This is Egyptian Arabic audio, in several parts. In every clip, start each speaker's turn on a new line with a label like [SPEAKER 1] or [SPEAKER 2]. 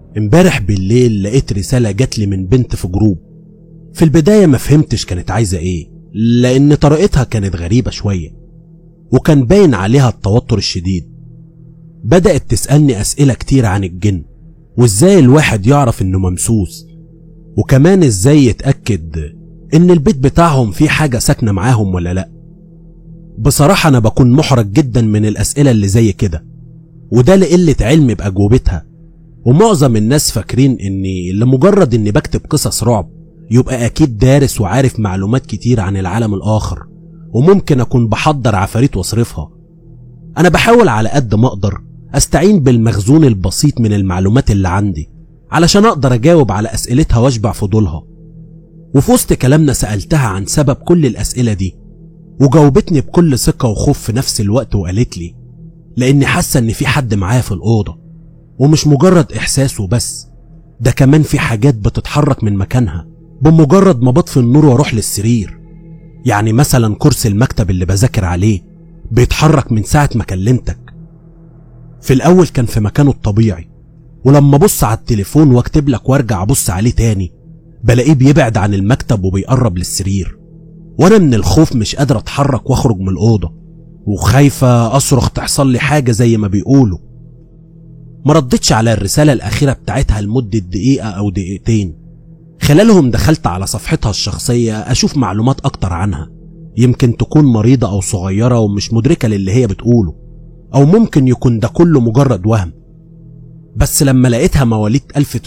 [SPEAKER 1] امبارح بالليل لقيت رسالة جاتلي من بنت في جروب في البداية ما فهمتش كانت عايزة ايه لأن طريقتها كانت غريبة شوية وكان باين عليها التوتر الشديد بدأت تسألني أسئلة كتير عن الجن وازاي الواحد يعرف انه ممسوس وكمان ازاي يتأكد ان البيت بتاعهم فيه حاجة ساكنة معاهم ولا لأ بصراحة أنا بكون محرج جدا من الأسئلة اللي زي كده وده لقلة علمي بأجوبتها ومعظم الناس فاكرين إني لمجرد إني بكتب قصص رعب يبقى أكيد دارس وعارف معلومات كتير عن العالم الآخر وممكن أكون بحضر عفاريت واصرفها أنا بحاول على قد ما أقدر أستعين بالمخزون البسيط من المعلومات اللي عندي علشان أقدر أجاوب على أسئلتها وأشبع فضولها وفي وسط كلامنا سألتها عن سبب كل الأسئلة دي وجاوبتني بكل ثقة وخوف في نفس الوقت وقالت لي لأني حاسة إن في حد معايا في الأوضة ومش مجرد إحساس وبس ده كمان في حاجات بتتحرك من مكانها بمجرد ما بطفي النور واروح للسرير يعني مثلا كرسي المكتب اللي بذاكر عليه بيتحرك من ساعة ما كلمتك في الأول كان في مكانه الطبيعي ولما أبص على التليفون واكتب لك وارجع أبص عليه تاني بلاقيه بيبعد عن المكتب وبيقرب للسرير وانا من الخوف مش قادر اتحرك واخرج من الاوضه وخايفه اصرخ تحصل لي حاجه زي ما بيقولوا ما ردتش على الرساله الاخيره بتاعتها لمده دقيقه او دقيقتين خلالهم دخلت على صفحتها الشخصيه اشوف معلومات اكتر عنها يمكن تكون مريضه او صغيره ومش مدركه للي هي بتقوله او ممكن يكون ده كله مجرد وهم بس لما لقيتها مواليد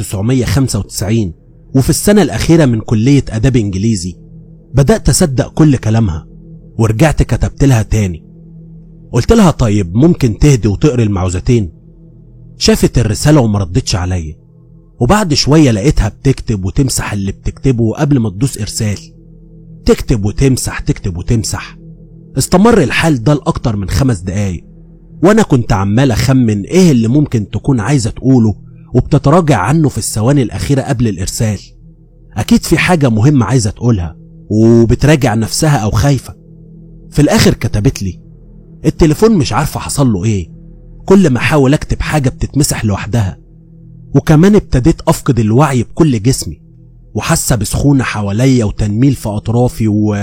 [SPEAKER 1] 1995 وفي السنة الأخيرة من كلية آداب إنجليزي بدأت أصدق كل كلامها ورجعت كتبت لها تاني قلت لها طيب ممكن تهدي وتقري المعوذتين شافت الرسالة وما ردتش عليا وبعد شوية لقيتها بتكتب وتمسح اللي بتكتبه قبل ما تدوس إرسال تكتب وتمسح تكتب وتمسح استمر الحال ده لأكتر من خمس دقايق وأنا كنت عمال أخمن إيه اللي ممكن تكون عايزة تقوله وبتتراجع عنه في الثواني الأخيرة قبل الإرسال أكيد في حاجة مهمة عايزة تقولها وبتراجع نفسها أو خايفة في الآخر كتبت لي التليفون مش عارفة حصل له إيه كل ما أحاول أكتب حاجة بتتمسح لوحدها وكمان ابتديت أفقد الوعي بكل جسمي وحاسة بسخونة حواليا وتنميل في أطرافي و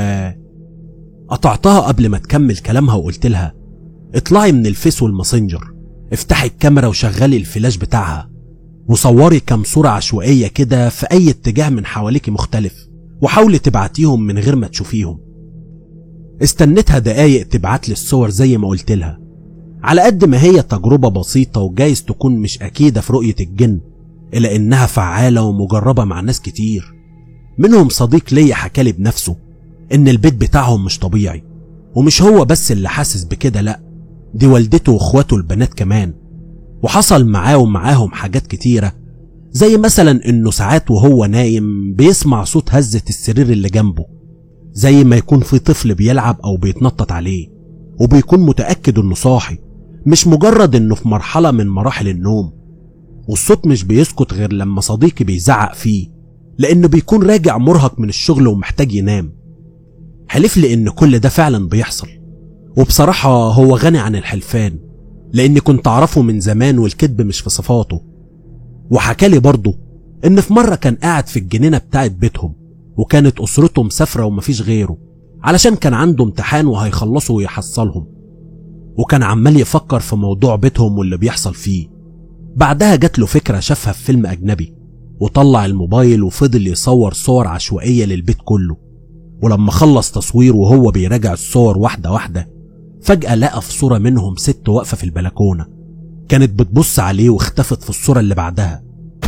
[SPEAKER 1] قطعتها قبل ما تكمل كلامها وقلت لها اطلعي من الفيس والماسنجر افتحي الكاميرا وشغلي الفلاش بتاعها وصوري كام صورة عشوائية كده في أي اتجاه من حواليك مختلف وحاولي تبعتيهم من غير ما تشوفيهم استنيتها دقايق تبعت لي الصور زي ما قلت لها على قد ما هي تجربة بسيطة وجايز تكون مش أكيدة في رؤية الجن إلا إنها فعالة ومجربة مع ناس كتير منهم صديق ليا حكالي بنفسه إن البيت بتاعهم مش طبيعي ومش هو بس اللي حاسس بكده لأ دي والدته واخواته البنات كمان وحصل معاه ومعاهم حاجات كتيرة زي مثلا انه ساعات وهو نايم بيسمع صوت هزة السرير اللي جنبه زي ما يكون في طفل بيلعب او بيتنطط عليه وبيكون متأكد انه صاحي مش مجرد انه في مرحلة من مراحل النوم والصوت مش بيسكت غير لما صديقي بيزعق فيه لانه بيكون راجع مرهق من الشغل ومحتاج ينام حلف لي ان كل ده فعلا بيحصل وبصراحة هو غني عن الحلفان لاني كنت اعرفه من زمان والكذب مش في صفاته وحكالي برضه ان في مرة كان قاعد في الجنينة بتاعت بيتهم وكانت اسرته مسافرة ومفيش غيره علشان كان عنده امتحان وهيخلصوا ويحصلهم وكان عمال يفكر في موضوع بيتهم واللي بيحصل فيه بعدها جات له فكرة شافها في فيلم أجنبي وطلع الموبايل وفضل يصور صور عشوائية للبيت كله ولما خلص تصوير وهو بيراجع الصور واحدة واحدة فجأة لقى في صورة منهم ست واقفة في البلكونة كانت بتبص عليه واختفت في الصورة اللي بعدها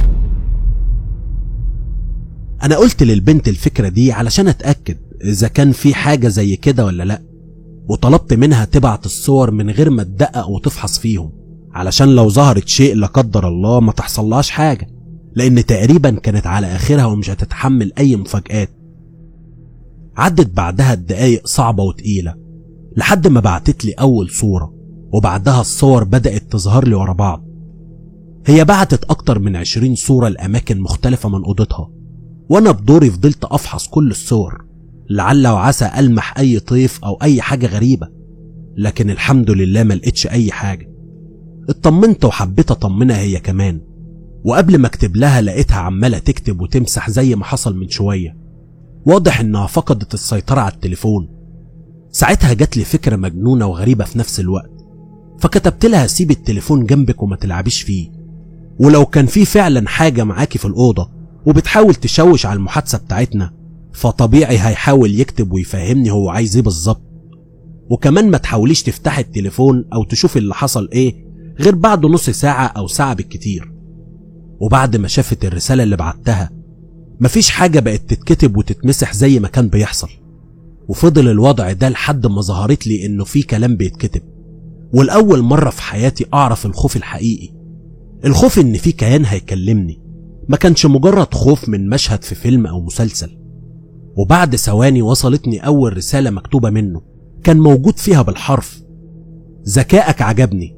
[SPEAKER 1] أنا قلت للبنت الفكرة دي علشان أتأكد إذا كان في حاجة زي كده ولا لأ وطلبت منها تبعت الصور من غير ما تدقق وتفحص فيهم علشان لو ظهرت شيء لا قدر الله ما تحصلهاش حاجة لأن تقريبا كانت على آخرها ومش هتتحمل أي مفاجآت عدت بعدها الدقايق صعبة وتقيلة لحد ما بعتت لي أول صورة وبعدها الصور بدأت تظهر لي ورا بعض هي بعتت أكتر من عشرين صورة لأماكن مختلفة من أوضتها وأنا بدوري فضلت أفحص كل الصور لعل وعسى ألمح أي طيف أو أي حاجة غريبة لكن الحمد لله ما لقيتش أي حاجة اطمنت وحبيت أطمنها هي كمان وقبل ما اكتب لها لقيتها عمالة تكتب وتمسح زي ما حصل من شوية واضح انها فقدت السيطرة على التليفون ساعتها جات لي فكرة مجنونة وغريبة في نفس الوقت فكتبت لها سيب التليفون جنبك وما تلعبيش فيه ولو كان في فعلا حاجة معاكي في الأوضة وبتحاول تشوش على المحادثة بتاعتنا فطبيعي هيحاول يكتب ويفهمني هو عايز ايه بالظبط وكمان ما تحاوليش تفتحي التليفون او تشوفي اللي حصل ايه غير بعد نص ساعة او ساعة بالكتير وبعد ما شافت الرسالة اللي بعتها مفيش حاجة بقت تتكتب وتتمسح زي ما كان بيحصل وفضل الوضع ده لحد ما ظهرت لي انه في كلام بيتكتب والأول مرة في حياتي أعرف الخوف الحقيقي الخوف إن في كيان هيكلمني ما كانش مجرد خوف من مشهد في فيلم أو مسلسل وبعد ثواني وصلتني أول رسالة مكتوبة منه كان موجود فيها بالحرف ذكائك عجبني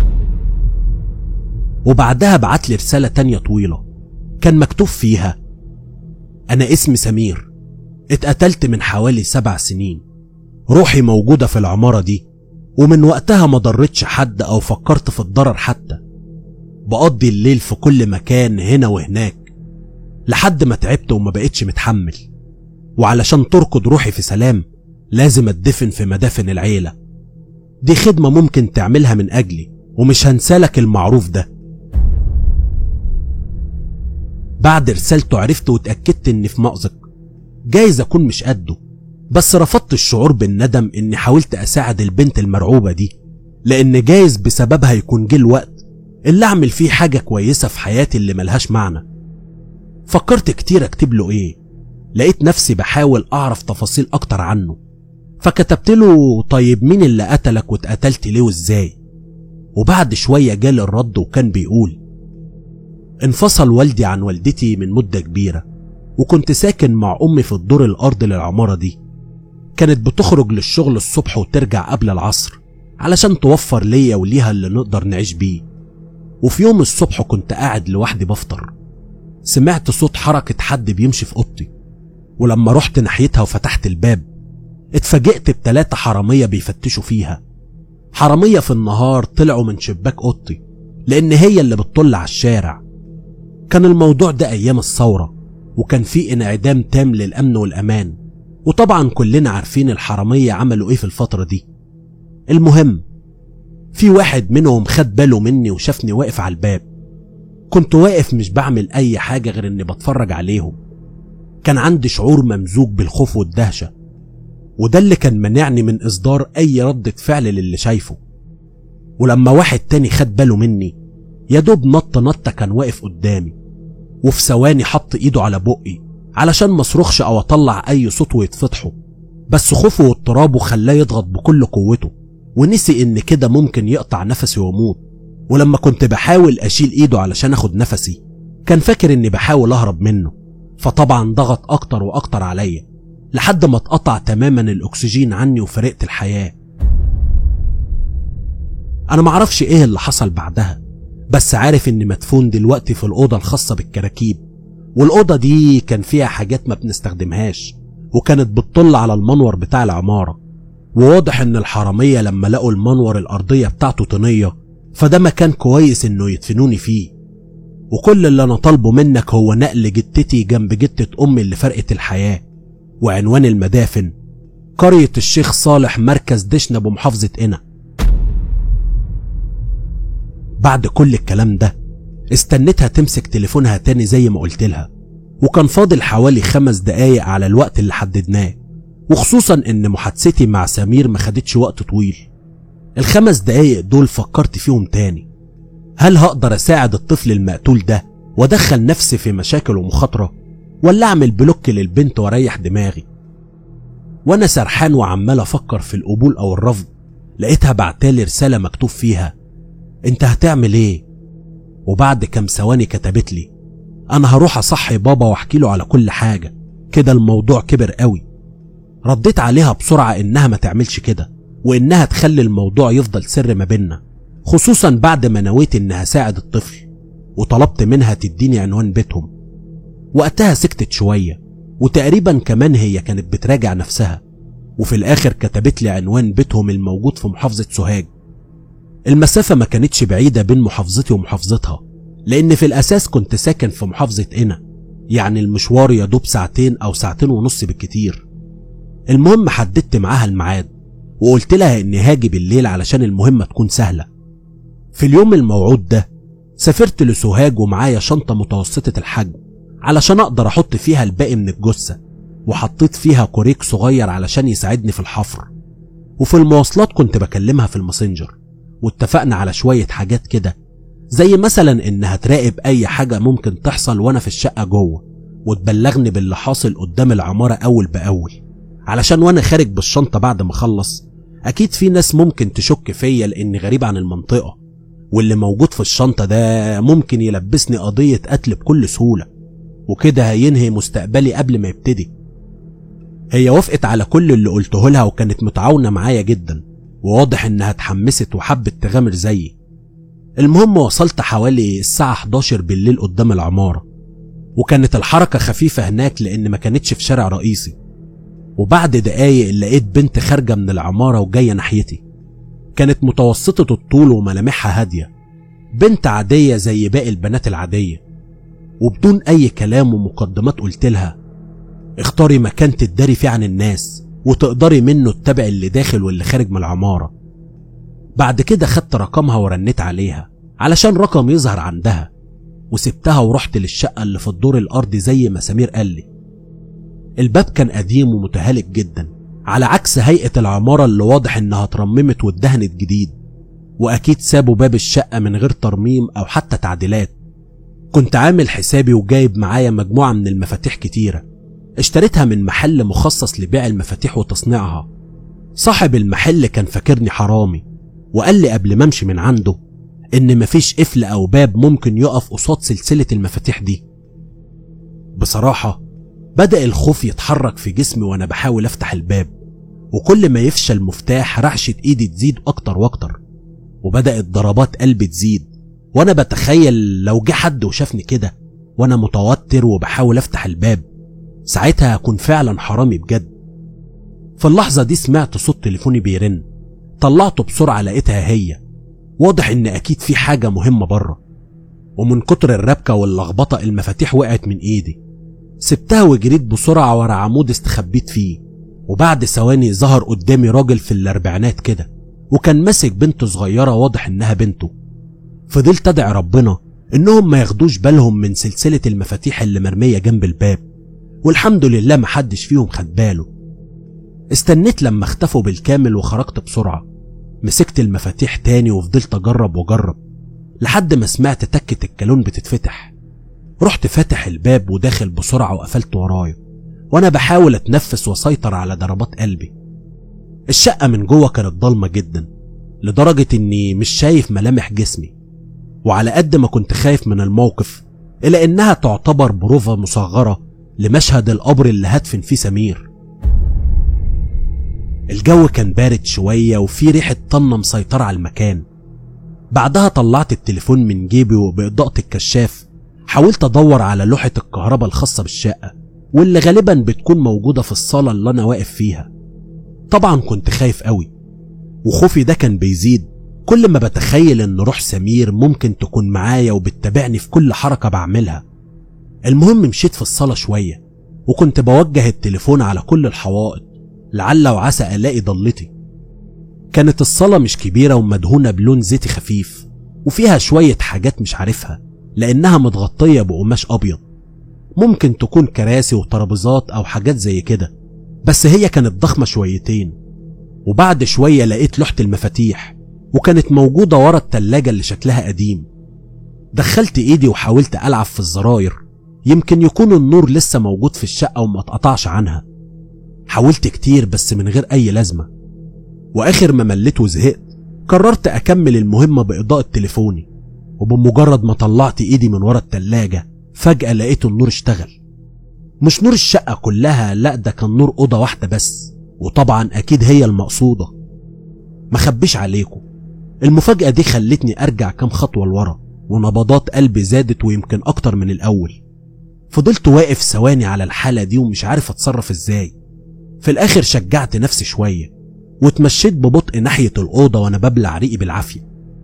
[SPEAKER 1] وبعدها بعت لي رسالة تانية طويلة كان مكتوب فيها أنا اسمي سمير اتقتلت من حوالي سبع سنين روحي موجودة في العمارة دي ومن وقتها ما ضرتش حد أو فكرت في الضرر حتى بقضي الليل في كل مكان هنا وهناك لحد ما تعبت وما بقتش متحمل وعلشان تركض روحي في سلام لازم اتدفن في مدافن العيلة دي خدمة ممكن تعملها من أجلي ومش هنسالك المعروف ده بعد رسالته عرفت واتأكدت إني في مأزق جايز أكون مش قده بس رفضت الشعور بالندم إني حاولت أساعد البنت المرعوبة دي لأن جايز بسببها يكون جه الوقت اللي أعمل فيه حاجة كويسة في حياتي اللي ملهاش معنى فكرت كتير أكتب له إيه لقيت نفسي بحاول أعرف تفاصيل أكتر عنه فكتبت له طيب مين اللي قتلك واتقتلت ليه وإزاي وبعد شوية جالي الرد وكان بيقول انفصل والدي عن والدتي من مدة كبيرة وكنت ساكن مع أمي في الدور الأرض للعمارة دي كانت بتخرج للشغل الصبح وترجع قبل العصر علشان توفر ليا وليها اللي نقدر نعيش بيه وفي يوم الصبح كنت قاعد لوحدي بفطر سمعت صوت حركة حد بيمشي في أوضتي ولما رحت ناحيتها وفتحت الباب اتفاجئت بتلاتة حرامية بيفتشوا فيها حرامية في النهار طلعوا من شباك أوضتي لأن هي اللي بتطل على الشارع كان الموضوع ده أيام الثورة وكان في انعدام تام للأمن والأمان وطبعا كلنا عارفين الحرامية عملوا إيه في الفترة دي المهم في واحد منهم خد باله مني وشافني واقف على الباب كنت واقف مش بعمل أي حاجة غير إني بتفرج عليهم كان عندي شعور ممزوج بالخوف والدهشة وده اللي كان منعني من إصدار أي ردة فعل للي شايفه ولما واحد تاني خد باله مني يا دوب نط نطة كان واقف قدامي وفي ثواني حط ايده على بقي علشان ما اصرخش او اطلع اي صوت ويتفتحه بس خوفه واضطرابه خلاه يضغط بكل قوته ونسي ان كده ممكن يقطع نفسي واموت ولما كنت بحاول اشيل ايده علشان اخد نفسي كان فاكر اني بحاول اهرب منه فطبعا ضغط اكتر واكتر عليا لحد ما اتقطع تماما الاكسجين عني وفرقت الحياه انا معرفش ايه اللي حصل بعدها بس عارف اني مدفون دلوقتي في الاوضه الخاصه بالكراكيب والاوضه دي كان فيها حاجات ما بنستخدمهاش وكانت بتطل على المنور بتاع العماره وواضح ان الحراميه لما لقوا المنور الارضيه بتاعته طينيه فده مكان كويس انه يدفنوني فيه وكل اللي انا طالبه منك هو نقل جتتي جنب جتة امي اللي فرقت الحياة وعنوان المدافن قرية الشيخ صالح مركز دشنا بمحافظة قنا بعد كل الكلام ده استنيتها تمسك تليفونها تاني زي ما قلت لها وكان فاضل حوالي خمس دقايق على الوقت اللي حددناه وخصوصا ان محادثتي مع سمير ما خدتش وقت طويل الخمس دقايق دول فكرت فيهم تاني هل هقدر اساعد الطفل المقتول ده وادخل نفسي في مشاكل ومخاطره ولا اعمل بلوك للبنت واريح دماغي وانا سرحان وعمال افكر في القبول او الرفض لقيتها بعتالي رساله مكتوب فيها انت هتعمل ايه وبعد كام ثواني كتبت لي انا هروح اصحي بابا واحكي له على كل حاجه كده الموضوع كبر قوي رديت عليها بسرعه انها ما تعملش كده وانها تخلي الموضوع يفضل سر ما بينا خصوصا بعد ما نويت اني هساعد الطفل وطلبت منها تديني عنوان بيتهم وقتها سكتت شوية وتقريبا كمان هي كانت بتراجع نفسها وفي الاخر كتبت لي عنوان بيتهم الموجود في محافظة سوهاج المسافة ما كانتش بعيدة بين محافظتي ومحافظتها لأن في الأساس كنت ساكن في محافظة قنا يعني المشوار يا دوب ساعتين أو ساعتين ونص بالكتير المهم حددت معاها الميعاد وقلت لها إني هاجي بالليل علشان المهمة تكون سهلة في اليوم الموعود ده سافرت لسوهاج ومعايا شنطة متوسطة الحجم علشان أقدر أحط فيها الباقي من الجثة وحطيت فيها كوريك صغير علشان يساعدني في الحفر وفي المواصلات كنت بكلمها في الماسنجر واتفقنا على شوية حاجات كده زي مثلا إنها تراقب أي حاجة ممكن تحصل وأنا في الشقة جوه وتبلغني باللي حاصل قدام العمارة أول بأول علشان وأنا خارج بالشنطة بعد ما أخلص أكيد في ناس ممكن تشك فيا لأني غريب عن المنطقة واللي موجود في الشنطة ده ممكن يلبسني قضية قتل بكل سهولة وكده هينهي مستقبلي قبل ما يبتدي هي وافقت على كل اللي قلته لها وكانت متعاونة معايا جدا وواضح انها اتحمست وحبت تغامر زيي المهم وصلت حوالي الساعة 11 بالليل قدام العمارة وكانت الحركة خفيفة هناك لأن ما كانتش في شارع رئيسي وبعد دقايق لقيت بنت خارجة من العمارة وجاية ناحيتي كانت متوسطة الطول وملامحها هادية بنت عادية زي باقي البنات العادية وبدون أي كلام ومقدمات قلت لها اختاري مكان تداري فيه عن الناس وتقدري منه تتابعي اللي داخل واللي خارج من العمارة بعد كده خدت رقمها ورنيت عليها علشان رقم يظهر عندها وسبتها ورحت للشقة اللي في الدور الأرضي زي ما سمير قال لي الباب كان قديم ومتهالك جدا على عكس هيئة العمارة اللي واضح إنها اترممت واتدهنت جديد وأكيد سابوا باب الشقة من غير ترميم أو حتى تعديلات كنت عامل حسابي وجايب معايا مجموعة من المفاتيح كتيرة اشتريتها من محل مخصص لبيع المفاتيح وتصنيعها صاحب المحل كان فاكرني حرامي وقال لي قبل ما امشي من عنده ان مفيش قفل او باب ممكن يقف قصاد سلسلة المفاتيح دي بصراحة بدأ الخوف يتحرك في جسمي وانا بحاول افتح الباب وكل ما يفشل مفتاح رعشة ايدي تزيد اكتر واكتر وبدأت ضربات قلبي تزيد وانا بتخيل لو جه حد وشافني كده وانا متوتر وبحاول افتح الباب ساعتها هكون فعلا حرامي بجد في اللحظة دي سمعت صوت تليفوني بيرن طلعته بسرعة لقيتها هي واضح ان اكيد في حاجة مهمة بره ومن كتر الربكة واللخبطة المفاتيح وقعت من ايدي سبتها وجريت بسرعة ورا عمود استخبيت فيه وبعد ثواني ظهر قدامي راجل في الاربعينات كده وكان ماسك بنت صغيرة واضح انها بنته فضلت ادعي ربنا انهم ما ياخدوش بالهم من سلسلة المفاتيح اللي مرمية جنب الباب والحمد لله محدش فيهم خد باله استنيت لما اختفوا بالكامل وخرجت بسرعة مسكت المفاتيح تاني وفضلت اجرب واجرب لحد ما سمعت تكة الكالون بتتفتح رحت فاتح الباب وداخل بسرعة وقفلت ورايا وانا بحاول اتنفس واسيطر على ضربات قلبي الشقة من جوه كانت ضلمة جدا لدرجة اني مش شايف ملامح جسمي وعلى قد ما كنت خايف من الموقف الا انها تعتبر بروفة مصغرة لمشهد القبر اللي هدفن فيه سمير الجو كان بارد شوية وفي ريحة طنة مسيطرة على المكان بعدها طلعت التليفون من جيبي وبإضاءة الكشاف حاولت أدور على لوحة الكهرباء الخاصة بالشقة واللي غالبا بتكون موجودة في الصالة اللي أنا واقف فيها طبعا كنت خايف قوي وخوفي ده كان بيزيد كل ما بتخيل ان روح سمير ممكن تكون معايا وبتتابعني في كل حركة بعملها المهم مشيت في الصالة شوية وكنت بوجه التليفون على كل الحوائط لعل وعسى ألاقي ضلتي كانت الصالة مش كبيرة ومدهونة بلون زيتي خفيف وفيها شوية حاجات مش عارفها لأنها متغطية بقماش أبيض ممكن تكون كراسي وترابيزات أو حاجات زي كده بس هي كانت ضخمة شويتين وبعد شوية لقيت لوحة المفاتيح وكانت موجودة ورا التلاجة اللي شكلها قديم دخلت ايدي وحاولت ألعب في الزراير يمكن يكون النور لسه موجود في الشقة وما اتقطعش عنها حاولت كتير بس من غير أي لازمة وآخر ما مليت وزهقت قررت أكمل المهمة بإضاءة تليفوني وبمجرد ما طلعت إيدي من ورا التلاجة فجأة لقيت النور اشتغل مش نور الشقة كلها لا ده كان نور أوضة واحدة بس وطبعا أكيد هي المقصودة ما خبيش عليكم المفاجأة دي خلتني أرجع كام خطوة لورا ونبضات قلبي زادت ويمكن أكتر من الأول فضلت واقف ثواني على الحالة دي ومش عارف أتصرف إزاي في الآخر شجعت نفسي شوية واتمشيت ببطء ناحية الأوضة وأنا ببلع ريقي بالعافية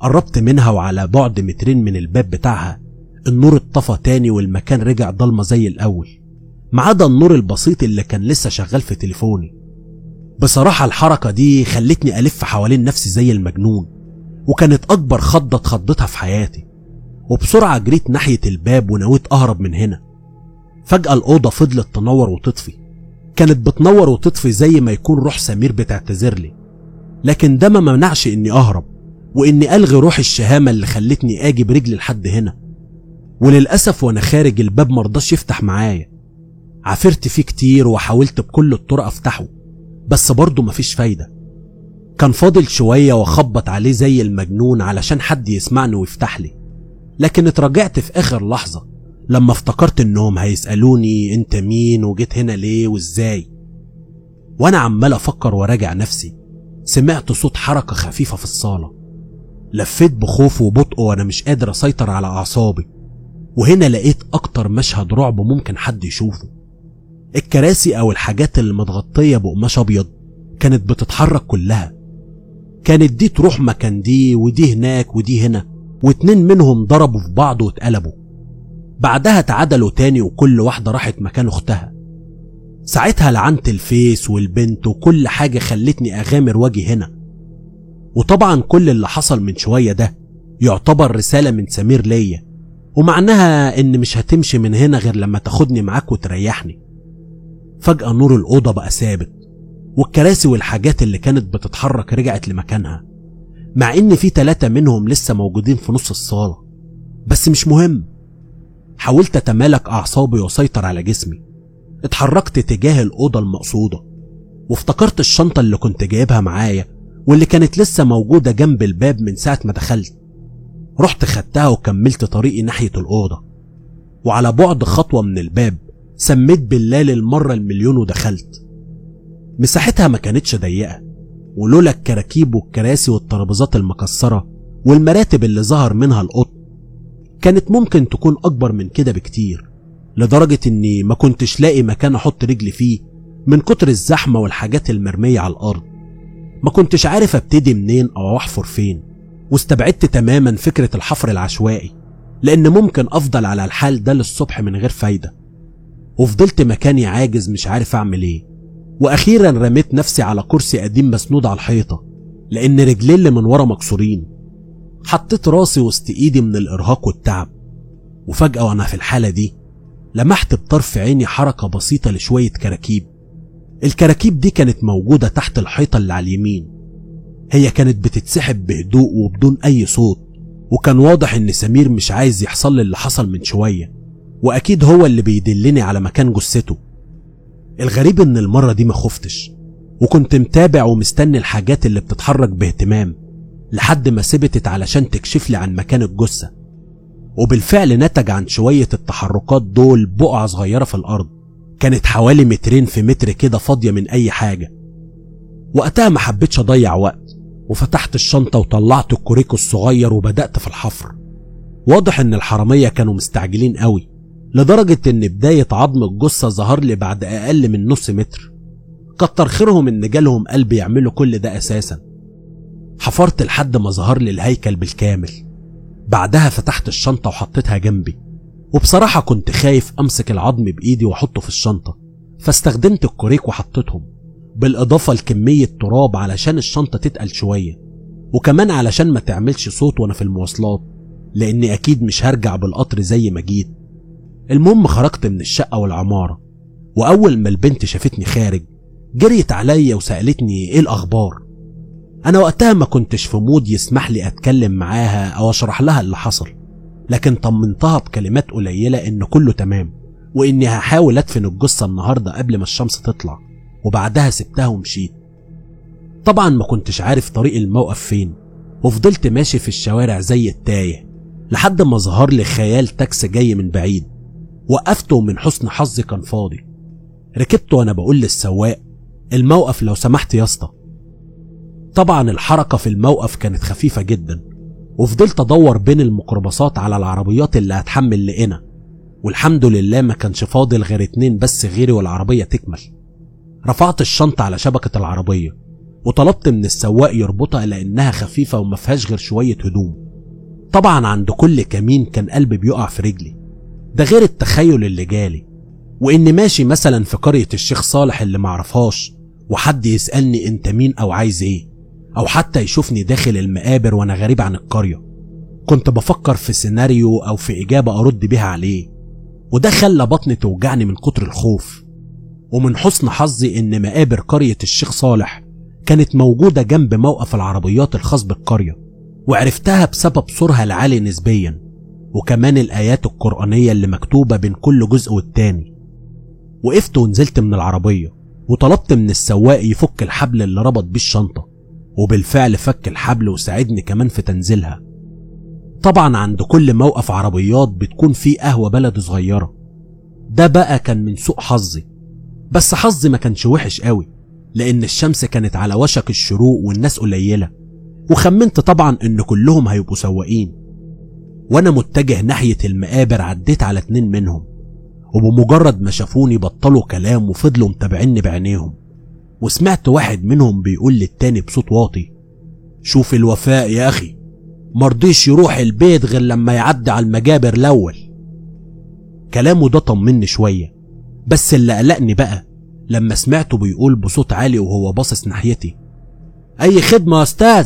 [SPEAKER 1] قربت منها وعلى بعد مترين من الباب بتاعها النور اتطفى تاني والمكان رجع ضلمة زي الأول ما عدا النور البسيط اللي كان لسه شغال في تليفوني بصراحة الحركة دي خلتني ألف حوالين نفسي زي المجنون وكانت أكبر خضة اتخضتها في حياتي وبسرعة جريت ناحية الباب ونويت أهرب من هنا فجأة الأوضة فضلت تنور وتطفي كانت بتنور وتطفي زي ما يكون روح سمير بتعتذر لي لكن ده ما منعش إني أهرب وإني ألغي روح الشهامة اللي خلتني آجي برجلي لحد هنا وللأسف وأنا خارج الباب مرضاش يفتح معايا عافرت فيه كتير وحاولت بكل الطرق أفتحه بس برضه مفيش فايدة كان فاضل شوية وأخبط عليه زي المجنون علشان حد يسمعني ويفتح لي لكن اتراجعت في آخر لحظة لما افتكرت إنهم هيسألوني أنت مين وجيت هنا ليه وإزاي وأنا عمال أفكر وراجع نفسي سمعت صوت حركة خفيفة في الصالة لفيت بخوف وبطء وأنا مش قادر أسيطر على أعصابي وهنا لقيت أكتر مشهد رعب ممكن حد يشوفه الكراسي أو الحاجات اللي متغطية بقماش أبيض كانت بتتحرك كلها كانت دي تروح مكان دي ودي هناك ودي هنا واتنين منهم ضربوا في بعض واتقلبوا بعدها اتعدلوا تاني وكل واحدة راحت مكان أختها ساعتها لعنت الفيس والبنت وكل حاجة خلتني أغامر واجي هنا وطبعا كل اللي حصل من شوية ده يعتبر رسالة من سمير ليا ومعناها إن مش هتمشي من هنا غير لما تاخدني معاك وتريحني فجأة نور الأوضة بقى ثابت والكراسي والحاجات اللي كانت بتتحرك رجعت لمكانها مع إن في تلاتة منهم لسه موجودين في نص الصالة بس مش مهم حاولت أتمالك أعصابي وأسيطر على جسمي اتحركت تجاه الأوضة المقصودة وافتكرت الشنطة اللي كنت جايبها معايا واللي كانت لسه موجودة جنب الباب من ساعة ما دخلت رحت خدتها وكملت طريقي ناحية الأوضة وعلى بعد خطوة من الباب سميت بالله للمرة المليون ودخلت مساحتها ما كانتش ضيقة ولولا الكراكيب والكراسي والترابيزات المكسرة والمراتب اللي ظهر منها القط كانت ممكن تكون أكبر من كده بكتير لدرجة إني ما كنتش لاقي مكان أحط رجلي فيه من كتر الزحمة والحاجات المرمية على الأرض ما كنتش عارف ابتدي منين أو أحفر فين واستبعدت تماما فكرة الحفر العشوائي لأن ممكن أفضل على الحال ده للصبح من غير فايدة وفضلت مكاني عاجز مش عارف أعمل إيه وأخيرا رميت نفسي على كرسي قديم مسنود على الحيطة لأن رجلي اللي من ورا مكسورين حطيت راسي وسط إيدي من الإرهاق والتعب وفجأة وأنا في الحالة دي لمحت بطرف عيني حركة بسيطة لشوية كراكيب الكراكيب دي كانت موجودة تحت الحيطة اللي على اليمين هي كانت بتتسحب بهدوء وبدون أي صوت وكان واضح إن سمير مش عايز يحصل لي اللي حصل من شوية وأكيد هو اللي بيدلني على مكان جثته الغريب إن المرة دي ما خفتش وكنت متابع ومستني الحاجات اللي بتتحرك باهتمام لحد ما ثبتت علشان تكشف لي عن مكان الجثة وبالفعل نتج عن شوية التحركات دول بقعة صغيرة في الأرض كانت حوالي مترين في متر كده فاضية من أي حاجة وقتها ما حبيتش أضيع وقت وفتحت الشنطة وطلعت الكوريكو الصغير وبدأت في الحفر واضح إن الحرامية كانوا مستعجلين قوي لدرجة إن بداية عظم الجثة ظهر لي بعد أقل من نص متر كتر خيرهم إن جالهم قلب يعملوا كل ده أساسا حفرت لحد ما ظهر لي الهيكل بالكامل بعدها فتحت الشنطة وحطيتها جنبي وبصراحة كنت خايف أمسك العظم بإيدي وأحطه في الشنطة فاستخدمت الكوريك وحطيتهم بالإضافة لكمية تراب علشان الشنطة تتقل شوية وكمان علشان ما تعملش صوت وأنا في المواصلات لأني أكيد مش هرجع بالقطر زي ما جيت المهم خرجت من الشقة والعمارة وأول ما البنت شافتني خارج جريت عليا وسألتني إيه الأخبار أنا وقتها ما كنتش في مود يسمح لي أتكلم معاها أو أشرح لها اللي حصل لكن طمنتها بكلمات قليلة إن كله تمام وإني هحاول أدفن الجثة النهاردة قبل ما الشمس تطلع وبعدها سبتها ومشيت طبعا ما كنتش عارف طريق الموقف فين وفضلت ماشي في الشوارع زي التايه لحد ما ظهر لي خيال تاكسي جاي من بعيد وقفته ومن حسن حظي كان فاضي ركبت وانا بقول للسواق الموقف لو سمحت يا اسطى طبعا الحركة في الموقف كانت خفيفة جدا وفضلت ادور بين الميكروباصات على العربيات اللي هتحمل لقنا والحمد لله ما كانش فاضل غير اتنين بس غيري والعربية تكمل رفعت الشنطة على شبكة العربية وطلبت من السواق يربطها لأنها خفيفة وما فيهاش غير شوية هدوم طبعا عند كل كمين كان قلبي بيقع في رجلي ده غير التخيل اللي جالي وإني ماشي مثلا في قرية الشيخ صالح اللي معرفهاش وحد يسألني أنت مين أو عايز إيه أو حتى يشوفني داخل المقابر وأنا غريب عن القرية كنت بفكر في سيناريو أو في إجابة أرد بيها عليه وده خلى بطني توجعني من كتر الخوف ومن حسن حظي إن مقابر قرية الشيخ صالح كانت موجودة جنب موقف العربيات الخاص بالقرية وعرفتها بسبب سورها العالي نسبيا وكمان الآيات القرآنية اللي مكتوبة بين كل جزء والتاني وقفت ونزلت من العربية وطلبت من السواق يفك الحبل اللي ربط بيه الشنطة وبالفعل فك الحبل وساعدني كمان في تنزيلها طبعا عند كل موقف عربيات بتكون فيه قهوة بلد صغيرة ده بقى كان من سوء حظي بس حظي ما كانش وحش قوي لأن الشمس كانت على وشك الشروق والناس قليلة وخمنت طبعا إن كلهم هيبقوا سواقين وأنا متجه ناحية المقابر عديت على اتنين منهم وبمجرد ما شافوني بطلوا كلام وفضلوا متابعيني بعينيهم وسمعت واحد منهم بيقول للتاني بصوت واطي شوف الوفاء يا أخي مرضيش يروح البيت غير لما يعدي على المجابر الأول كلامه ده طمني شوية بس اللي قلقني بقى لما سمعته بيقول بصوت عالي وهو باصص ناحيتي أي خدمة يا أستاذ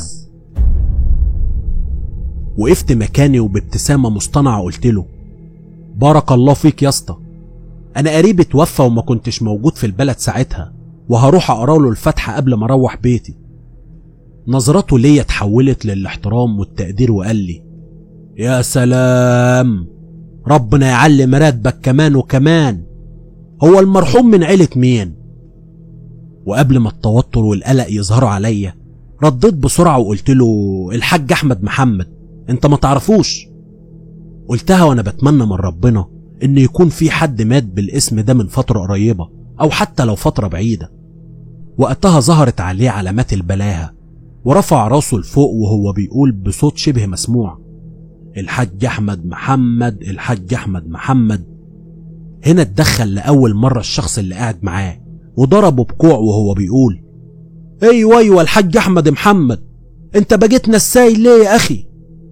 [SPEAKER 1] وقفت مكاني وبابتسامة مصطنعة قلت له بارك الله فيك يا اسطى أنا قريبي اتوفى وما كنتش موجود في البلد ساعتها وهروح أقرأ له الفاتحة قبل ما أروح بيتي نظرته ليا اتحولت للاحترام والتقدير وقال لي يا سلام ربنا يعلم راتبك كمان وكمان هو المرحوم من عيلة مين وقبل ما التوتر والقلق يظهروا عليا رديت بسرعة وقلت له الحاج أحمد محمد انت ما تعرفوش قلتها وانا بتمنى من ربنا ان يكون في حد مات بالاسم ده من فترة قريبة او حتى لو فترة بعيدة وقتها ظهرت عليه علامات البلاهة ورفع راسه لفوق وهو بيقول بصوت شبه مسموع الحاج احمد محمد الحاج احمد محمد هنا اتدخل لاول مرة الشخص اللي قاعد معاه وضربه بكوع وهو بيقول ايوه ايوه الحاج احمد محمد انت بقيت نساي ليه يا اخي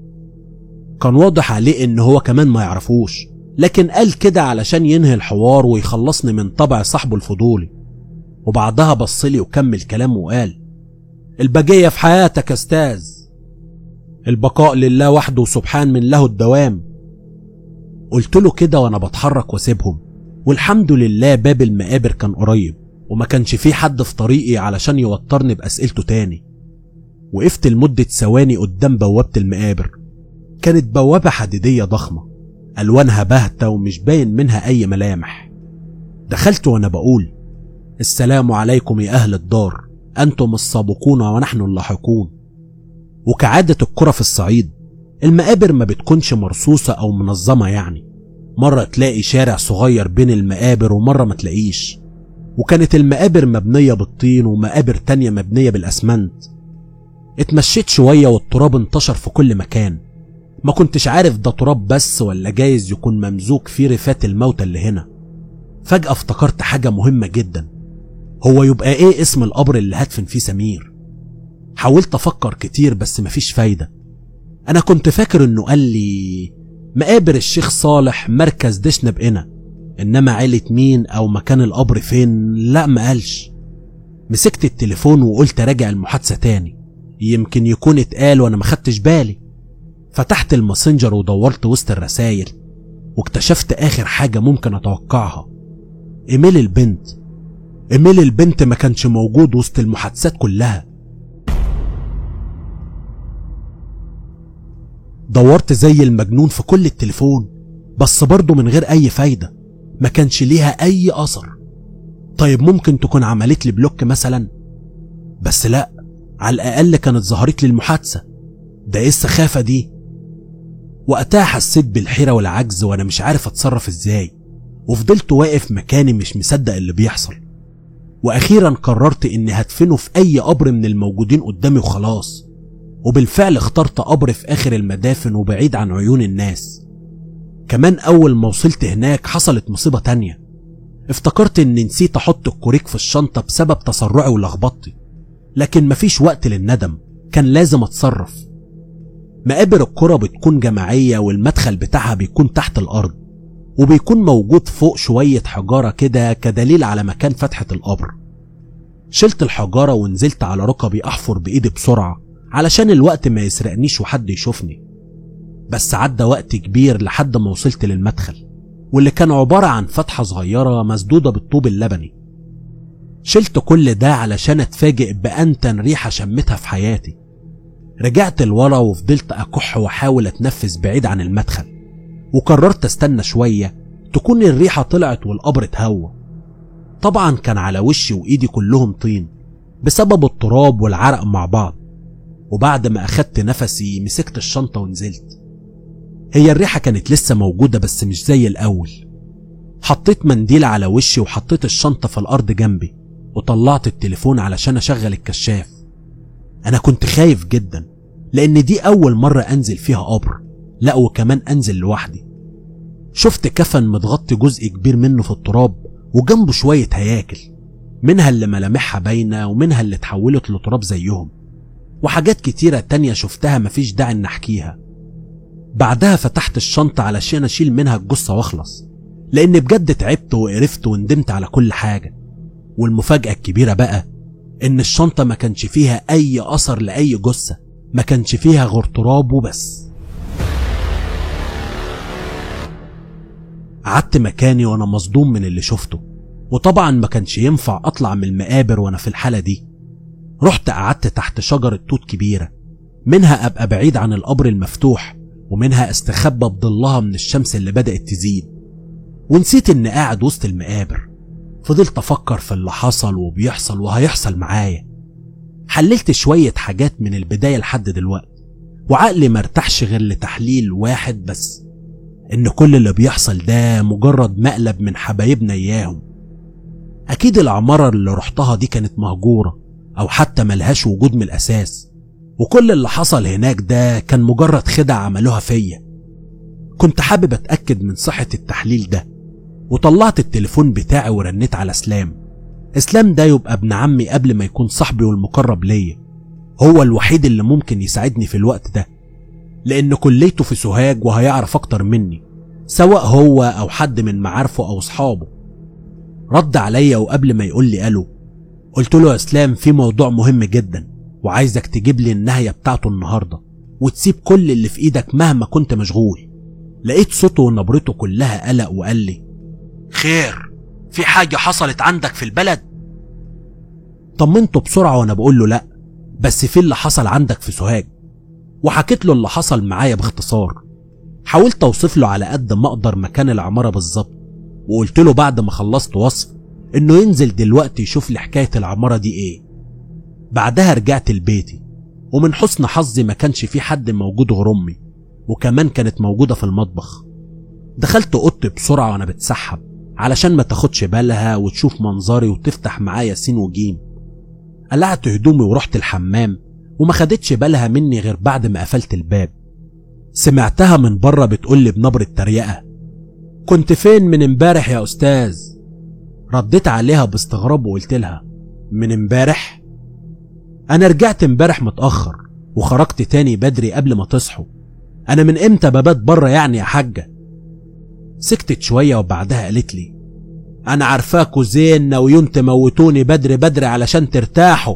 [SPEAKER 1] كان واضح عليه ان هو كمان ما يعرفوش لكن قال كده علشان ينهي الحوار ويخلصني من طبع صاحبه الفضولي وبعدها بصلي وكمل كلامه وقال البقية في حياتك يا استاذ البقاء لله وحده سبحان من له الدوام قلت له كده وانا بتحرك واسيبهم والحمد لله باب المقابر كان قريب وما كانش فيه حد في طريقي علشان يوترني بأسئلته تاني وقفت لمدة ثواني قدام بوابة المقابر كانت بوابة حديدية ضخمة ألوانها باهتة ومش باين منها أي ملامح دخلت وأنا بقول السلام عليكم يا أهل الدار أنتم السابقون ونحن اللاحقون وكعادة الكرة في الصعيد المقابر ما بتكونش مرصوصة أو منظمة يعني مرة تلاقي شارع صغير بين المقابر ومرة ما تلاقيش وكانت المقابر مبنية بالطين ومقابر تانية مبنية بالأسمنت اتمشيت شوية والتراب انتشر في كل مكان ما كنتش عارف ده تراب بس ولا جايز يكون ممزوج فيه رفات الموتى اللي هنا فجأة افتكرت حاجة مهمة جدا هو يبقى ايه اسم القبر اللي هدفن فيه سمير حاولت افكر كتير بس مفيش فايدة انا كنت فاكر انه قال لي مقابر الشيخ صالح مركز دشنا بقنا انما عيلة مين او مكان القبر فين لا ما قالش مسكت التليفون وقلت راجع المحادثة تاني يمكن يكون اتقال وانا ما خدتش بالي فتحت الماسنجر ودورت وسط الرسايل واكتشفت اخر حاجة ممكن اتوقعها ايميل البنت ايميل البنت ما كانش موجود وسط المحادثات كلها دورت زي المجنون في كل التليفون بس برضه من غير اي فايدة ما كانش ليها اي اثر طيب ممكن تكون عملت لي بلوك مثلا بس لا على الاقل كانت ظهرت لي المحادثة ده ايه السخافة دي وقتها حسيت بالحيرة والعجز وانا مش عارف اتصرف ازاي وفضلت واقف مكاني مش مصدق اللي بيحصل واخيرا قررت اني هدفنه في اي قبر من الموجودين قدامي وخلاص وبالفعل اخترت قبر في اخر المدافن وبعيد عن عيون الناس كمان اول ما وصلت هناك حصلت مصيبة تانية افتكرت اني نسيت احط الكوريك في الشنطة بسبب تسرعي ولخبطتي لكن مفيش وقت للندم كان لازم اتصرف مقابر الكرة بتكون جماعية والمدخل بتاعها بيكون تحت الأرض وبيكون موجود فوق شوية حجارة كده كدليل على مكان فتحة القبر شلت الحجارة ونزلت على ركبي أحفر بإيدي بسرعة علشان الوقت ما يسرقنيش وحد يشوفني بس عدى وقت كبير لحد ما وصلت للمدخل واللي كان عبارة عن فتحة صغيرة مسدودة بالطوب اللبني شلت كل ده علشان اتفاجئ بأنتن ريحة شمتها في حياتي رجعت لورا وفضلت أكح وأحاول أتنفس بعيد عن المدخل وقررت استنى شوية تكون الريحة طلعت والقبر اتهوى طبعا كان على وشي وإيدي كلهم طين بسبب التراب والعرق مع بعض وبعد ما أخدت نفسي مسكت الشنطة ونزلت هي الريحة كانت لسه موجودة بس مش زي الأول حطيت منديل على وشي وحطيت الشنطة في الأرض جنبي وطلعت التليفون علشان أشغل الكشاف أنا كنت خايف جدا لأن دي أول مرة أنزل فيها قبر لا وكمان أنزل لوحدي شفت كفن متغطي جزء كبير منه في التراب وجنبه شوية هياكل منها اللي ملامحها باينة ومنها اللي اتحولت لتراب زيهم وحاجات كتيرة تانية شفتها مفيش داعي إن أحكيها بعدها فتحت الشنطة علشان أشيل منها الجثة وأخلص لأن بجد تعبت وقرفت وندمت على كل حاجة والمفاجأة الكبيرة بقى إن الشنطة ما كانش فيها أي أثر لأي جثة ما كانش فيها غير تراب وبس قعدت مكاني وأنا مصدوم من اللي شفته وطبعا ما كانش ينفع أطلع من المقابر وأنا في الحالة دي رحت قعدت تحت شجرة توت كبيرة منها أبقى بعيد عن القبر المفتوح ومنها استخبى بضلها من الشمس اللي بدأت تزيد ونسيت إني قاعد وسط المقابر فضلت أفكر في اللي حصل وبيحصل وهيحصل معايا حللت شوية حاجات من البداية لحد دلوقتي وعقلي مرتاحش غير لتحليل واحد بس إن كل اللي بيحصل ده مجرد مقلب من حبايبنا إياهم أكيد العمارة اللي رحتها دي كانت مهجورة أو حتى ملهاش وجود من الأساس وكل اللي حصل هناك ده كان مجرد خدع عملوها فيا كنت حابب أتأكد من صحة التحليل ده وطلعت التليفون بتاعي ورنيت على اسلام اسلام ده يبقى ابن عمي قبل ما يكون صاحبي والمقرب ليا هو الوحيد اللي ممكن يساعدني في الوقت ده لان كليته في سوهاج وهيعرف اكتر مني سواء هو او حد من معارفه او اصحابه رد عليا وقبل ما يقول لي الو قلت له يا اسلام في موضوع مهم جدا وعايزك تجيب لي النهايه بتاعته النهارده وتسيب كل اللي في ايدك مهما كنت مشغول لقيت صوته ونبرته كلها قلق وقال لي خير في حاجة حصلت عندك في البلد طمنته بسرعة وانا بقول له لا بس في اللي حصل عندك في سوهاج وحكيت له اللي حصل معايا باختصار حاولت اوصف له على قد ما اقدر مكان العمارة بالظبط وقلت له بعد ما خلصت وصف انه ينزل دلوقتي يشوف لي حكاية العمارة دي ايه بعدها رجعت لبيتي ومن حسن حظي ما كانش في حد موجود غير امي وكمان كانت موجودة في المطبخ دخلت اوضتي بسرعة وانا بتسحب علشان ما تاخدش بالها وتشوف منظري وتفتح معايا سين وجيم قلعت هدومي ورحت الحمام وما خدتش بالها مني غير بعد ما قفلت الباب سمعتها من بره بتقولي بنبرة تريقة كنت فين من امبارح يا استاذ رديت عليها باستغراب وقلت لها من امبارح انا رجعت امبارح متأخر وخرجت تاني بدري قبل ما تصحوا انا من امتى ببات بره يعني يا حاجه سكتت شوية وبعدها قالت لي أنا عارفاكوا زين ناويين تموتوني بدري بدري علشان ترتاحوا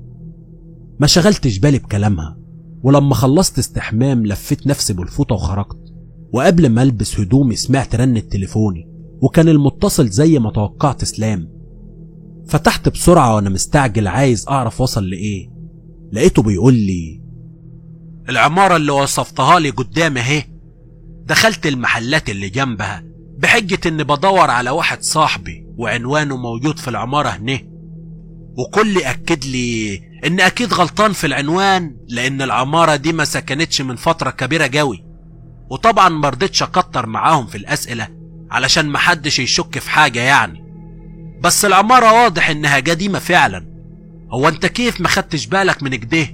[SPEAKER 1] ما شغلتش بالي بكلامها ولما خلصت استحمام لفيت نفسي بالفوطة وخرجت وقبل ما البس هدومي سمعت رنة تليفوني وكان المتصل زي ما توقعت اسلام فتحت بسرعة وانا مستعجل عايز اعرف وصل لايه لقيته بيقول لي العمارة اللي وصفتها لي قدامي اهي دخلت المحلات اللي جنبها بحجة اني بدور على واحد صاحبي وعنوانه موجود في العمارة هنا وكل اكد لي ان اكيد غلطان في العنوان لان العمارة دي ما سكنتش من فترة كبيرة جوي وطبعا مرضتش اكتر معاهم في الاسئلة علشان محدش يشك في حاجة يعني بس العمارة واضح انها قديمة فعلا هو انت كيف ما خدتش بالك من كده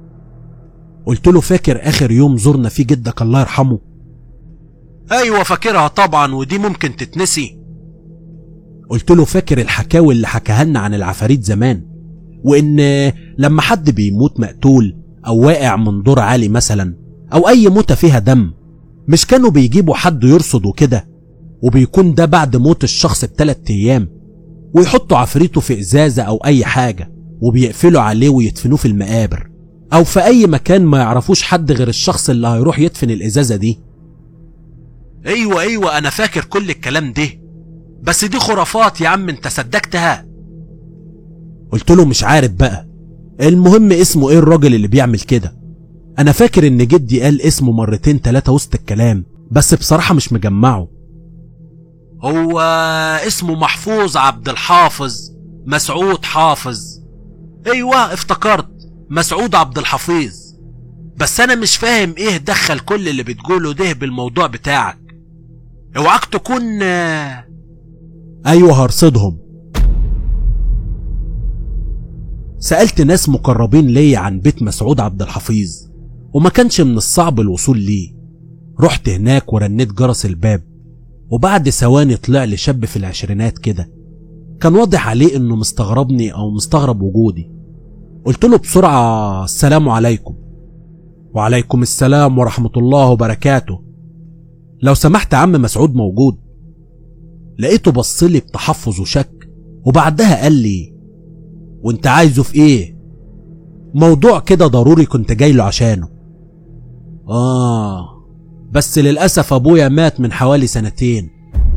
[SPEAKER 1] قلت له فاكر اخر يوم زرنا فيه جدك الله يرحمه ايوه فاكرها طبعا ودي ممكن تتنسي قلت له فاكر الحكاوي اللي حكاها لنا عن العفاريت زمان وإن لما حد بيموت مقتول أو واقع من دور عالي مثلا أو أي موتة فيها دم مش كانوا بيجيبوا حد يرصد وكده وبيكون ده بعد موت الشخص بثلاث أيام ويحطوا عفريته في إزازة أو أي حاجة وبيقفلوا عليه ويدفنوه في المقابر أو في أي مكان ما يعرفوش حد غير الشخص اللي هيروح يدفن الإزازة دي ايوه ايوه انا فاكر كل الكلام ده بس دي خرافات يا عم انت صدقتها قلت له مش عارف بقى المهم اسمه ايه الراجل اللي بيعمل كده انا فاكر ان جدي قال اسمه مرتين تلاتة وسط الكلام بس بصراحة مش مجمعه هو اسمه محفوظ عبد الحافظ مسعود حافظ ايوه افتكرت مسعود عبد الحفيظ بس انا مش فاهم ايه دخل كل اللي بتقوله ده بالموضوع بتاعك اوعاك تكون ايوه هرصدهم سألت ناس مقربين ليا عن بيت مسعود عبد الحفيظ وما كانش من الصعب الوصول ليه رحت هناك ورنيت جرس الباب وبعد ثواني طلع لي شاب في العشرينات كده كان واضح عليه انه مستغربني او مستغرب وجودي قلت له بسرعة السلام عليكم وعليكم السلام ورحمة الله وبركاته لو سمحت عم مسعود موجود لقيته بصلي بتحفظ وشك وبعدها قال لي وانت عايزه في ايه موضوع كده ضروري كنت جاي له عشانه اه بس للأسف أبويا مات من حوالي سنتين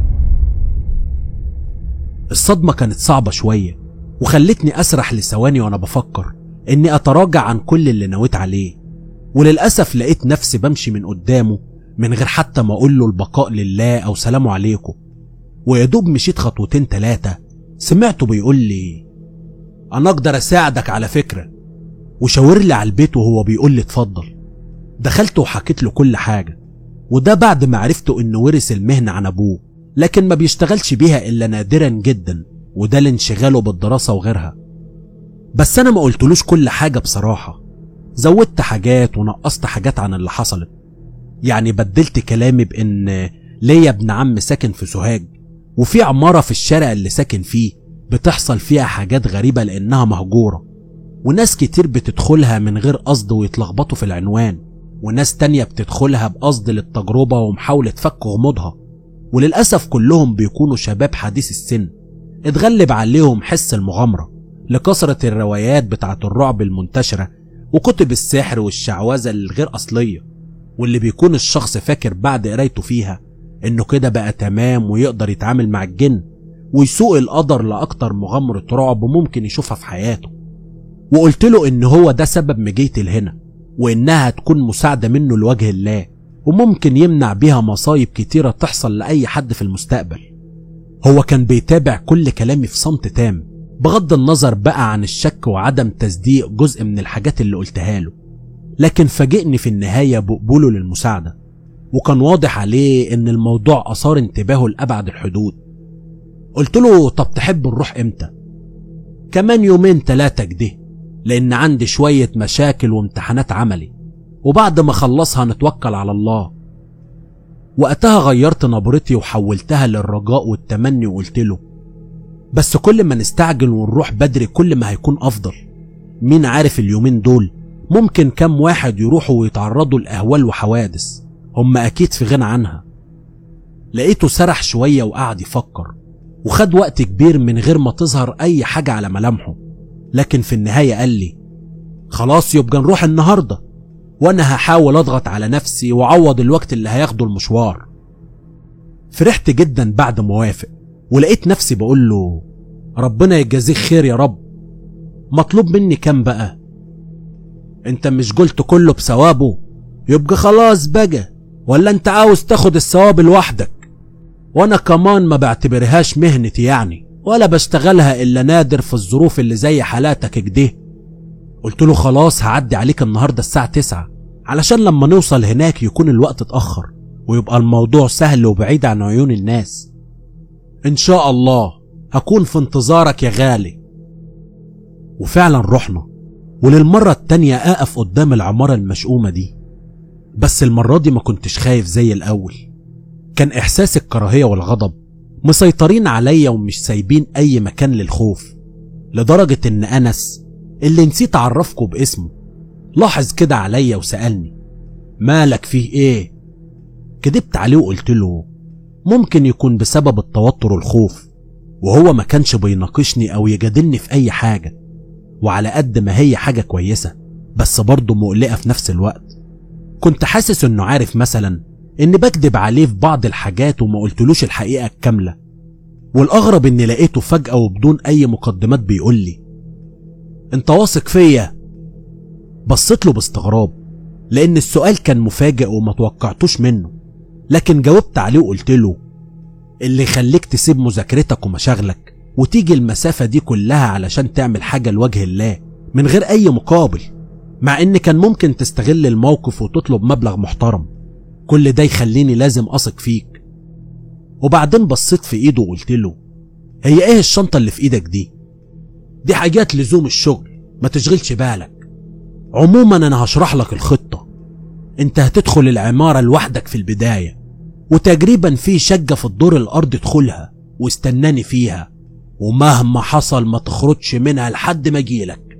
[SPEAKER 1] الصدمة كانت صعبة شوية وخلتني أسرح لثواني وأنا بفكر إني أتراجع عن كل اللي نويت عليه وللأسف لقيت نفسي بمشي من قدامه من غير حتى ما أقول له البقاء لله أو سلام عليكم ويا دوب مشيت خطوتين تلاتة سمعته بيقول لي أنا أقدر أساعدك على فكرة وشاور لي على البيت وهو بيقول لي اتفضل دخلت وحكيت له كل حاجة وده بعد ما عرفته إنه ورث المهنة عن أبوه لكن ما بيشتغلش بيها إلا نادرا جدا وده لانشغاله بالدراسة وغيرها بس أنا ما قلتلوش كل حاجة بصراحة زودت حاجات ونقصت حاجات عن اللي حصلت يعني بدلت كلامي بإن ليا ابن عم ساكن في سوهاج وفي عمارة في الشارع اللي ساكن فيه بتحصل فيها حاجات غريبة لأنها مهجورة وناس كتير بتدخلها من غير قصد ويتلخبطوا في العنوان وناس تانية بتدخلها بقصد للتجربة ومحاولة فك غموضها وللأسف كلهم بيكونوا شباب حديث السن اتغلب عليهم حس المغامرة لكثرة الروايات بتاعة الرعب المنتشرة وكتب السحر والشعوذة الغير أصلية واللي بيكون الشخص فاكر بعد قرايته فيها إنه كده بقى تمام ويقدر يتعامل مع الجن ويسوق القدر لأكتر مغامرة رعب ممكن يشوفها في حياته وقلت له إن هو ده سبب مجيتي لهنا وإنها تكون مساعدة منه لوجه الله وممكن يمنع بيها مصايب كتيرة تحصل لأي حد في المستقبل هو كان بيتابع كل كلامي في صمت تام بغض النظر بقى عن الشك وعدم تصديق جزء من الحاجات اللي قلتها له لكن فاجئني في النهاية بقبوله للمساعدة وكان واضح عليه ان الموضوع اثار انتباهه لابعد الحدود قلت له طب تحب نروح امتى كمان يومين تلاتة كده لان عندي شوية مشاكل وامتحانات عملي وبعد ما اخلصها نتوكل على الله وقتها غيرت نبرتي وحولتها للرجاء والتمني وقلت له بس كل ما نستعجل ونروح بدري كل ما هيكون افضل مين عارف اليومين دول ممكن كم واحد يروحوا ويتعرضوا لأهوال وحوادث هم أكيد في غنى عنها لقيته سرح شوية وقعد يفكر وخد وقت كبير من غير ما تظهر أي حاجة على ملامحه لكن في النهاية قال لي خلاص يبقى نروح النهاردة وأنا هحاول أضغط على نفسي وأعوض الوقت اللي هياخده المشوار فرحت جدا بعد ما وافق ولقيت نفسي بقول له ربنا يجازيك خير يا رب مطلوب مني كام بقى انت مش قلت كله بثوابه يبقى خلاص بقى ولا انت عاوز تاخد الثواب لوحدك وانا كمان ما بعتبرهاش مهنتي يعني ولا بشتغلها الا نادر في الظروف اللي زي حالاتك كده قلت له خلاص هعدي عليك النهارده الساعة تسعة علشان لما نوصل هناك يكون الوقت اتأخر ويبقى الموضوع سهل وبعيد عن عيون الناس ان شاء الله هكون في انتظارك يا غالي وفعلا رحنا وللمرة التانية أقف قدام العمارة المشؤومة دي بس المرة دي ما كنتش خايف زي الأول كان إحساس الكراهية والغضب مسيطرين عليا ومش سايبين أي مكان للخوف لدرجة إن أنس اللي نسيت أعرفكم باسمه لاحظ كده عليا وسألني مالك فيه إيه؟ كدبت عليه وقلت له ممكن يكون بسبب التوتر والخوف وهو ما كانش بيناقشني أو يجادلني في أي حاجة وعلى قد ما هي حاجة كويسة بس برضه مقلقة في نفس الوقت كنت حاسس إنه عارف مثلا إني بكدب عليه في بعض الحاجات وما قلتلوش الحقيقة الكاملة والأغرب إني لقيته فجأة وبدون أي مقدمات بيقول لي أنت واثق فيا بصيت له باستغراب لأن السؤال كان مفاجئ وما توقعتوش منه لكن جاوبت عليه وقلت له اللي يخليك تسيب مذاكرتك ومشاغلك وتيجي المسافة دي كلها علشان تعمل حاجة لوجه الله من غير أي مقابل مع إن كان ممكن تستغل الموقف وتطلب مبلغ محترم كل ده يخليني لازم أثق فيك وبعدين بصيت في إيده وقلت له هي إيه الشنطة اللي في إيدك دي؟ دي حاجات لزوم الشغل ما تشغلش بالك عموما أنا هشرح لك الخطة أنت هتدخل العمارة لوحدك في البداية وتقريبا في شقة في الدور الأرض ادخلها واستناني فيها ومهما حصل ما تخرجش منها لحد ما اجيلك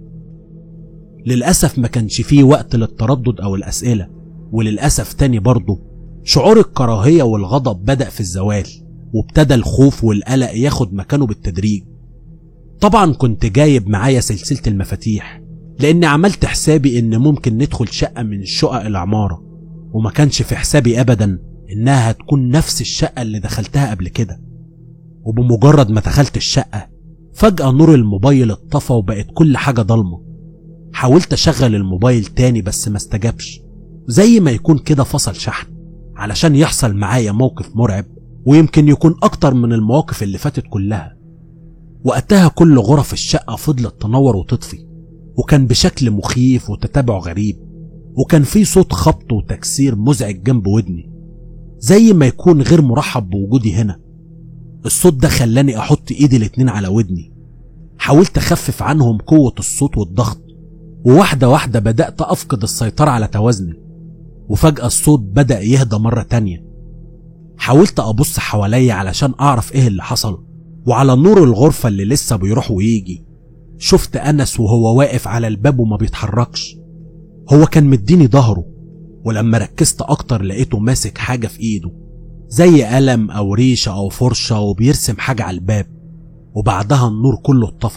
[SPEAKER 1] للأسف ما كانش فيه وقت للتردد أو الأسئلة وللأسف تاني برضه شعور الكراهية والغضب بدأ في الزوال وابتدى الخوف والقلق ياخد مكانه بالتدريج طبعا كنت جايب معايا سلسلة المفاتيح لأني عملت حسابي إن ممكن ندخل شقة من شقق العمارة وما كانش في حسابي أبدا إنها هتكون نفس الشقة اللي دخلتها قبل كده وبمجرد ما دخلت الشقة فجأة نور الموبايل اتطفى وبقت كل حاجة ضلمة حاولت أشغل الموبايل تاني بس ما استجابش زي ما يكون كده فصل شحن علشان يحصل معايا موقف مرعب ويمكن يكون أكتر من المواقف اللي فاتت كلها وقتها كل غرف الشقة فضلت تنور وتطفي وكان بشكل مخيف وتتابع غريب وكان في صوت خبط وتكسير مزعج جنب ودني زي ما يكون غير مرحب بوجودي هنا الصوت ده خلاني احط ايدي الاتنين على ودني حاولت اخفف عنهم قوة الصوت والضغط وواحدة واحدة بدأت افقد السيطرة على توازني وفجأة الصوت بدأ يهدى مرة تانية حاولت ابص حواليا علشان اعرف ايه اللي حصل وعلى نور الغرفة اللي لسه بيروح ويجي شفت انس وهو واقف على الباب وما بيتحركش هو كان مديني ظهره ولما ركزت اكتر لقيته ماسك حاجة في ايده زي قلم او ريشة او فرشة وبيرسم حاجة على الباب وبعدها النور كله اتطفى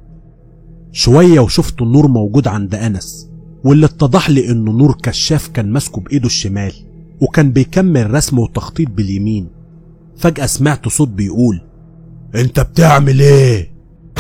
[SPEAKER 1] شوية وشفت النور موجود عند انس واللي اتضح لي انه نور كشاف كان ماسكه بايده الشمال وكان بيكمل رسم وتخطيط باليمين فجأة سمعت صوت بيقول انت بتعمل ايه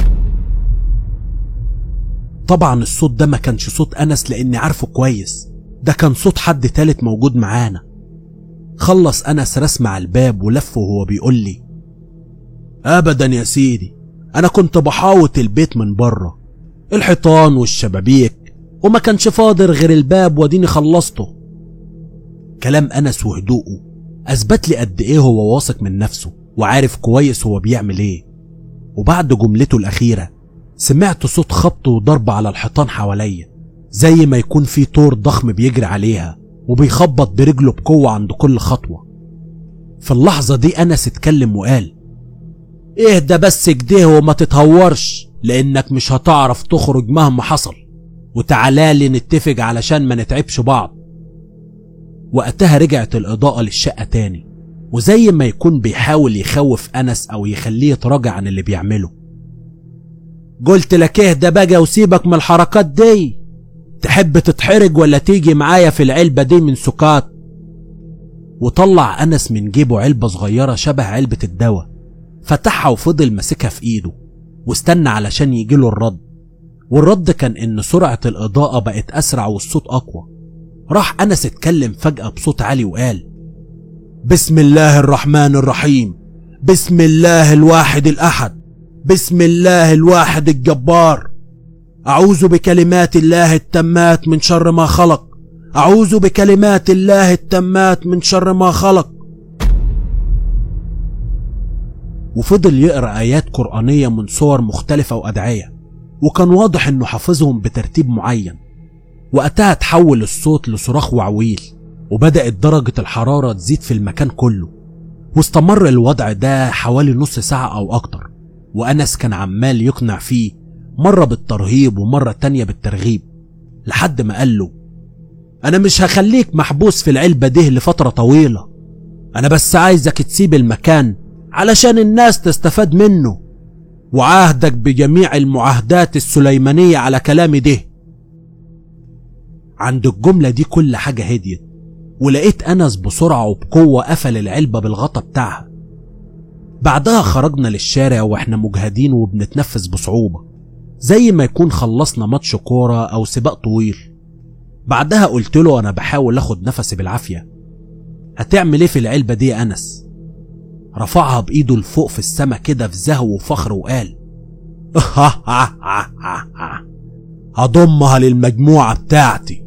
[SPEAKER 1] طبعا الصوت ده ما كانش صوت انس لاني عارفه كويس ده كان صوت حد تالت موجود معانا خلص انس رسم على الباب ولف وهو بيقول لي ابدا يا سيدي انا كنت بحاوط البيت من بره الحيطان والشبابيك وما كانش فاضل غير الباب واديني خلصته كلام انس وهدوءه اثبت لي قد ايه هو واثق من نفسه وعارف كويس هو بيعمل ايه وبعد جملته الاخيره سمعت صوت خبط وضرب على الحيطان حواليا زي ما يكون في طور ضخم بيجري عليها وبيخبط برجله بقوة عند كل خطوة في اللحظة دي أنس اتكلم وقال اهدى بس كده وما تتهورش لأنك مش هتعرف تخرج مهما حصل وتعالى لي نتفق علشان ما نتعبش بعض وقتها رجعت الإضاءة للشقة تاني وزي ما يكون بيحاول يخوف أنس أو يخليه يتراجع عن اللي بيعمله قلت لك اهدى بقى وسيبك من الحركات دي تحب تتحرج ولا تيجي معايا في العلبة دي من سكات وطلع أنس من جيبه علبة صغيرة شبه علبة الدواء فتحها وفضل ماسكها في إيده واستنى علشان يجيله الرد والرد كان إن سرعة الإضاءة بقت أسرع والصوت أقوى راح أنس اتكلم فجأة بصوت عالي وقال بسم الله الرحمن الرحيم بسم الله الواحد الأحد بسم الله الواحد الجبار أعوذ بكلمات الله التامات من شر ما خلق أعوذ بكلمات الله التامات من شر ما خلق وفضل يقرأ آيات قرآنية من صور مختلفة وأدعية وكان واضح إنه حافظهم بترتيب معين وقتها تحول الصوت لصراخ وعويل وبدأت درجة الحرارة تزيد في المكان كله واستمر الوضع ده حوالي نص ساعة أو أكتر وأنس كان عمال يقنع فيه مرة بالترهيب ومرة تانية بالترغيب لحد ما قال له أنا مش هخليك محبوس في العلبة دي لفترة طويلة أنا بس عايزك تسيب المكان علشان الناس تستفاد منه وعاهدك بجميع المعاهدات السليمانية على كلامي ده عند الجملة دي كل حاجة هديت ولقيت أنس بسرعة وبقوة قفل العلبة بالغطا بتاعها بعدها خرجنا للشارع واحنا مجهدين وبنتنفس بصعوبة زي ما يكون خلصنا ماتش كورة أو سباق طويل بعدها قلت له أنا بحاول أخد نفسي بالعافية هتعمل إيه في العلبة دي يا أنس؟ رفعها بإيده لفوق في السما كده في زهو وفخر وقال هضمها للمجموعة بتاعتي